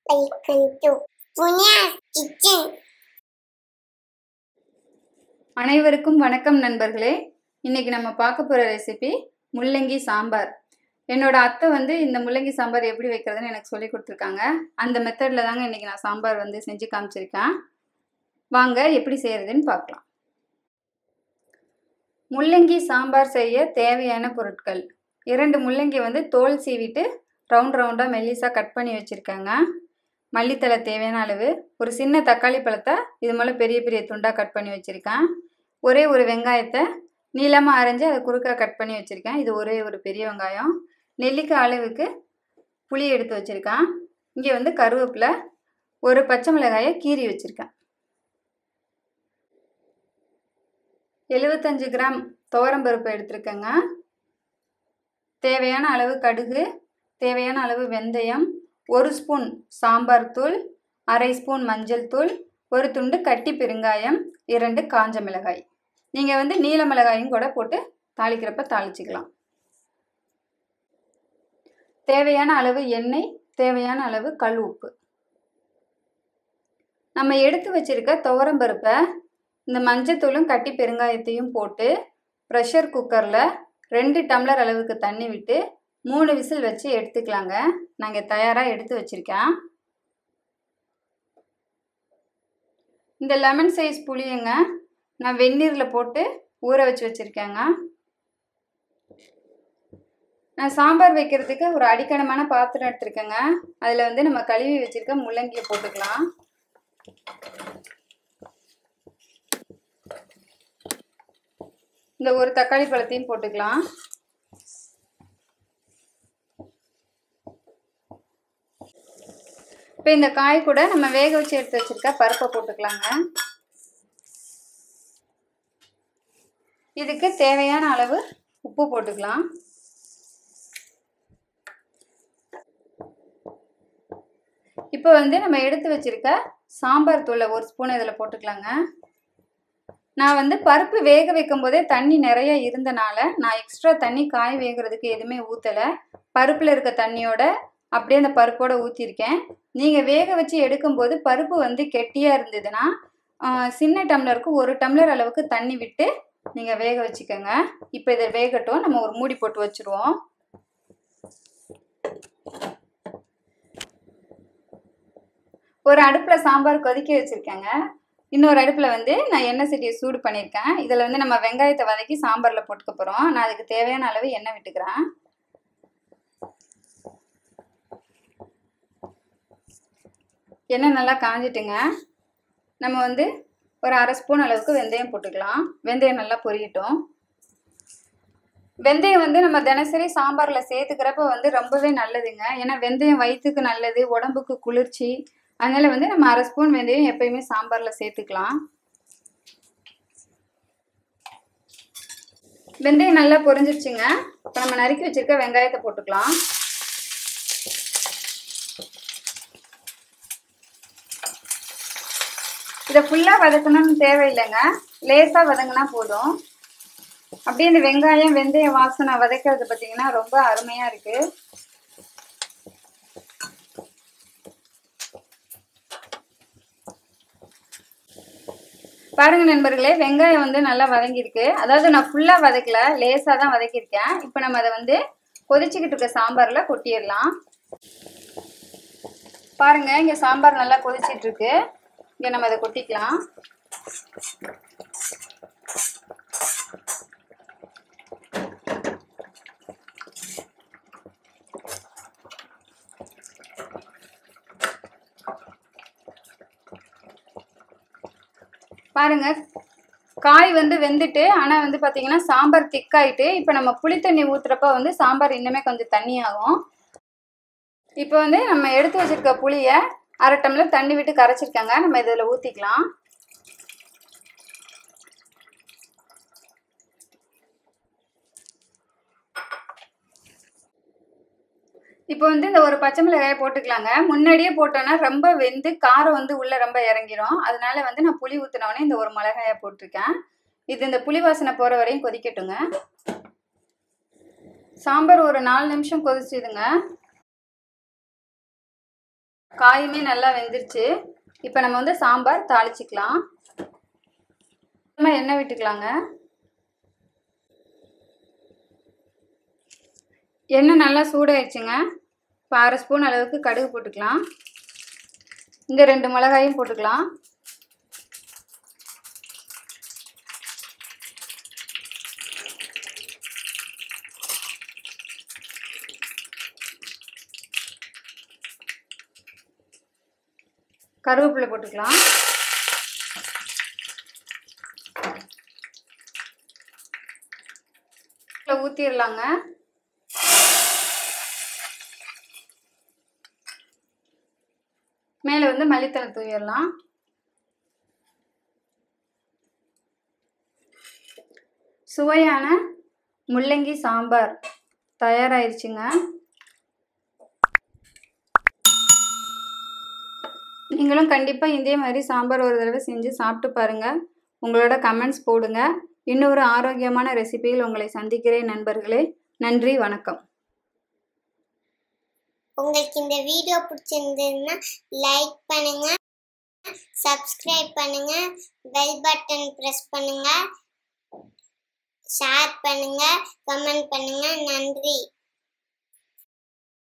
Welcome to Punya's Kitchen. அனைவருக்கும் வணக்கம் நண்பர்களே இன்னைக்கு நம்ம பார்க்க போகிற ரெசிபி முள்ளங்கி சாம்பார் என்னோட அத்தை வந்து இந்த முள்ளங்கி சாம்பார் எப்படி வைக்கிறதுன்னு எனக்கு சொல்லி கொடுத்துருக்காங்க அந்த மெத்தடில் தாங்க இன்னைக்கு நான் சாம்பார் வந்து செஞ்சு காமிச்சிருக்கேன் வாங்க எப்படி செய்கிறதுன்னு பார்க்கலாம் முள்ளங்கி சாம்பார் செய்ய தேவையான பொருட்கள் இரண்டு முள்ளங்கி வந்து தோல் சீவிட்டு ரவுண்ட் ரவுண்டாக மெல்லிஸாக கட் பண்ணி வச்சுருக்கேங்க மல்லித்தலை தேவையான அளவு ஒரு சின்ன தக்காளி பழத்தை இது போல் பெரிய பெரிய துண்டாக கட் பண்ணி வச்சுருக்கேன் ஒரே ஒரு வெங்காயத்தை நீளமாக அரைஞ்சி அதை குறுக்காக கட் பண்ணி வச்சுருக்கேன் இது ஒரே ஒரு பெரிய வெங்காயம் நெல்லிக்காய் அளவுக்கு புளி எடுத்து வச்சுருக்கேன் இங்கே வந்து கருவேப்பிலை ஒரு பச்சை மிளகாயை கீறி வச்சுருக்கேன் எழுபத்தஞ்சு கிராம் துவரம்பருப்பு எடுத்திருக்கேங்க தேவையான அளவு கடுகு தேவையான அளவு வெந்தயம் ஒரு ஸ்பூன் சாம்பார் தூள் அரை ஸ்பூன் மஞ்சள் தூள் ஒரு துண்டு கட்டி பெருங்காயம் இரண்டு காஞ்ச மிளகாய் நீங்கள் வந்து நீல மிளகாயும் கூட போட்டு தாளிக்கிறப்ப தாளிச்சிக்கலாம் தேவையான அளவு எண்ணெய் தேவையான அளவு கல் உப்பு நம்ம எடுத்து வச்சிருக்க துவரம்பருப்பை இந்த மஞ்சத்தூளும் கட்டி பெருங்காயத்தையும் போட்டு ப்ரெஷர் குக்கரில் ரெண்டு டம்ளர் அளவுக்கு தண்ணி விட்டு மூணு விசில் வச்சு எடுத்துக்கலாங்க நாங்கள் தயாராக எடுத்து வச்சுருக்கேன் இந்த லெமன் சைஸ் புளியங்க நான் வெந்நீரில் போட்டு ஊற வச்சு வச்சுருக்கேங்க நான் சாம்பார் வைக்கிறதுக்கு ஒரு அடிக்கணமான பாத்திரம் எடுத்திருக்கேங்க அதில் வந்து நம்ம கழுவி வச்சுருக்க முள்ளங்கியை போட்டுக்கலாம் இந்த ஒரு தக்காளி பழத்தையும் போட்டுக்கலாம் இப்போ இந்த காய் கூட நம்ம வேக வச்சு எடுத்து வச்சிருக்க பருப்பை போட்டுக்கலாங்க இதுக்கு தேவையான அளவு உப்பு போட்டுக்கலாம் இப்போ வந்து நம்ம எடுத்து வச்சிருக்க சாம்பார் தூளை ஒரு ஸ்பூன் இதில் போட்டுக்கலாங்க நான் வந்து பருப்பு வேக வைக்கும் போதே தண்ணி நிறைய இருந்தனால நான் எக்ஸ்ட்ரா தண்ணி காய் வேகிறதுக்கு எதுவுமே ஊற்றலை பருப்பில் இருக்க தண்ணியோட அப்படியே அந்த பருப்போட ஊற்றிருக்கேன் நீங்கள் வேக வச்சு எடுக்கும்போது பருப்பு வந்து கெட்டியாக இருந்ததுன்னா சின்ன டம்ளருக்கு ஒரு டம்ளர் அளவுக்கு தண்ணி விட்டு நீங்கள் வேக வச்சுக்கோங்க இப்போ இதை வேகட்டும் நம்ம ஒரு மூடி போட்டு வச்சுருவோம் ஒரு அடுப்பில் சாம்பார் கொதிக்க வச்சுருக்கேங்க இன்னொரு அடுப்பில் வந்து நான் எண்ணெய் சட்டியை சூடு பண்ணியிருக்கேன் இதில் வந்து நம்ம வெங்காயத்தை வதக்கி சாம்பாரில் போட்டுக்க போகிறோம் நான் அதுக்கு தேவையான அளவு எண்ணெய் விட்டுக்கிறேன் எண்ணெய் நல்லா காஞ்சிட்டுங்க நம்ம வந்து ஒரு அரை ஸ்பூன் அளவுக்கு வெந்தயம் போட்டுக்கலாம் வெந்தயம் நல்லா பொரியட்டும் வெந்தயம் வந்து நம்ம தினசரி சாம்பாரில் சேர்த்துக்கிறப்ப வந்து ரொம்பவே நல்லதுங்க ஏன்னா வெந்தயம் வயிற்றுக்கு நல்லது உடம்புக்கு குளிர்ச்சி அதனால் வந்து நம்ம அரை ஸ்பூன் வெந்தயம் எப்பயுமே சாம்பாரில் சேர்த்துக்கலாம் வெந்தயம் நல்லா பொரிஞ்சிருச்சுங்க இப்போ நம்ம நறுக்கி வச்சுருக்க வெங்காயத்தை போட்டுக்கலாம் இதை ஃபுல்லாக வதக்கணும்னு தேவையில்லைங்க லேசாக வதங்கினா போதும் அப்படியே இந்த வெங்காயம் வெந்தயம் வாசனை வதக்கிறது பார்த்தீங்கன்னா ரொம்ப அருமையாக இருக்குது பாருங்க நண்பர்களே வெங்காயம் வந்து நல்லா வதங்கியிருக்கு அதாவது நான் ஃபுல்லாக வதக்கல லேசாக தான் வதக்கியிருக்கேன் இப்போ நம்ம அதை வந்து கொதிச்சுக்கிட்டு இருக்க சாம்பாரில் கொட்டிடலாம் பாருங்க இங்கே சாம்பார் நல்லா கொதிச்சிட்டு இருக்கு இங்கே நம்ம அதை கொட்டிக்கலாம் பாருங்க காய் வந்து வெந்துட்டு ஆனால் வந்து பார்த்தீங்கன்னா சாம்பார் திக்காயிட்டு இப்போ நம்ம புளி தண்ணி ஊற்றுறப்ப வந்து சாம்பார் இன்னுமே கொஞ்சம் தண்ணி ஆகும் இப்போ வந்து நம்ம எடுத்து வச்சிருக்க புளியை அரை டம்ளர் தண்ணி விட்டு கரைச்சிருக்கேங்க நம்ம இதில் ஊற்றிக்கலாம் இப்போ வந்து இந்த ஒரு பச்சை மிளகாயை போட்டுக்கலாங்க முன்னாடியே போட்டோன்னா ரொம்ப வெந்து காரம் வந்து உள்ளே ரொம்ப இறங்கிரும் அதனால வந்து நான் புளி ஊற்றினோடனே இந்த ஒரு மிளகாயை போட்டிருக்கேன் இது இந்த புளி வாசனை போகிற வரையும் கொதிக்கட்டுங்க சாம்பார் ஒரு நாலு நிமிஷம் கொதிச்சுதுங்க காயுமே நல்லா வெந்துருச்சு இப்போ நம்ம வந்து சாம்பார் தாளிச்சிக்கலாம் நம்ம எண்ணெய் விட்டுக்கலாங்க எண்ணெய் நல்லா சூடாயிடுச்சுங்க இப்போ அரை ஸ்பூன் அளவுக்கு கடுகு போட்டுக்கலாம் இந்த ரெண்டு மிளகாயும் போட்டுக்கலாம் கருவேப்பிலை போட்டுக்கலாம் ஊற்றிடலாங்க மேலே வந்து மல்லித்தலை தூவிடலாம் சுவையான முள்ளங்கி சாம்பார் தயாராகிருச்சுங்க நீங்களும் கண்டிப்பாக இதே மாதிரி சாம்பார் ஒரு தடவை செஞ்சு சாப்பிட்டு பாருங்கள் உங்களோட கமெண்ட்ஸ் போடுங்க இன்னொரு ஆரோக்கியமான ரெசிபியில் உங்களை சந்திக்கிறேன் நண்பர்களே நன்றி வணக்கம் உங்களுக்கு இந்த வீடியோ பிடிச்சிருந்ததுன்னா லைக் பண்ணுங்க சப்ஸ்கிரைப் பண்ணுங்க பெல் பட்டன் பிரஸ் பண்ணுங்க ஷேர் பண்ணுங்க கமெண்ட் பண்ணுங்க நன்றி